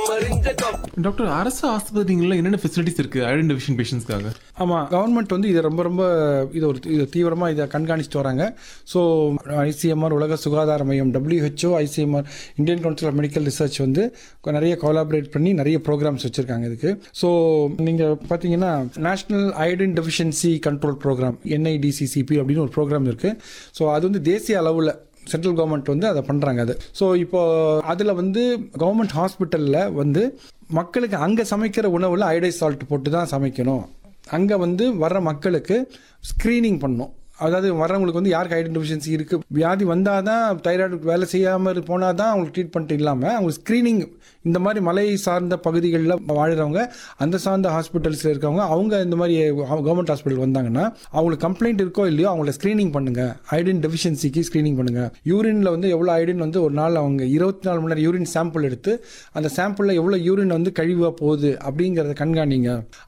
doctor அரசு ஆஸ்பத்திரிகளில் என்னென்ன facilities இருக்கு ஐடன் டிவிஷன் பேஷண்ட்ஸ்க்காக ஆமாம் கவர்மெண்ட் வந்து இதை ரொம்ப ரொம்ப இது ஒரு இது தீவிரமாக இதை கண்காணிச்சுட்டு வராங்க ஸோ ஐசிஎம்ஆர் உலக சுகாதார மையம் WHO ICMR Indian council of medical research வந்து நிறைய கொலாபரேட் பண்ணி நிறைய ப்ரோக்ராம்ஸ் வச்சுருக்காங்க இதுக்கு ஸோ நீங்கள் பார்த்தீங்கன்னா national iodine deficiency control programme NIDCCP அப்படின்னு ஒரு ப்ரோக்ராம் இருக்குது ஸோ அது வந்து தேசிய அளவில் சென்ட்ரல் கவர்மெண்ட் வந்து அதை பண்ணுறாங்க அது ஸோ இப்போ அதில் வந்து கவர்மெண்ட் ஹாஸ்பிட்டலில் வந்து மக்களுக்கு அங்கே சமைக்கிற உணவில் அயோடைஸ் சால்ட் போட்டு தான் சமைக்கணும் அங்கே வந்து வர்ற மக்களுக்கு ஸ்க்ரீனிங் பண்ணணும் அதாவது வர்றவங்களுக்கு வந்து யாருக்கு ஐடன் டெஃபிஷியன்சி இருக்குது வியாதி வந்தால் தான் தைராய்டு வேலை செய்யாமல் போனால் தான் அவங்களுக்கு ட்ரீட்மெண்ட் இல்லாமல் அவங்களுக்கு ஸ்க்ரீனிங் இந்த மாதிரி மலை சார்ந்த பகுதிகளில் வாழ்கிறவங்க அந்த சார்ந்த ஹாஸ்பிட்டல்ஸில் இருக்கவங்க அவங்க இந்த மாதிரி கவர்மெண்ட் ஹாஸ்பிட்டல் வந்தாங்கன்னா அவங்களுக்கு கம்ப்ளைண்ட் இருக்கோ இல்லையோ அவங்கள ஸ்க்ரீனிங் பண்ணுங்க ஐடின் டெஃபிஷியன்சிக்கு ஸ்க்ரீனிங் பண்ணுங்க யூரின்ல வந்து எவ்வளோ ஐடின் வந்து ஒரு நாள் அவங்க இருபத்தி நாலு மணி நேரம் யூரின் சாம்பிள் எடுத்து அந்த சாம்பிளில் எவ்வளோ யூரின் வந்து கழிவாக போகுது அப்படிங்கிறத கண்காணிங்க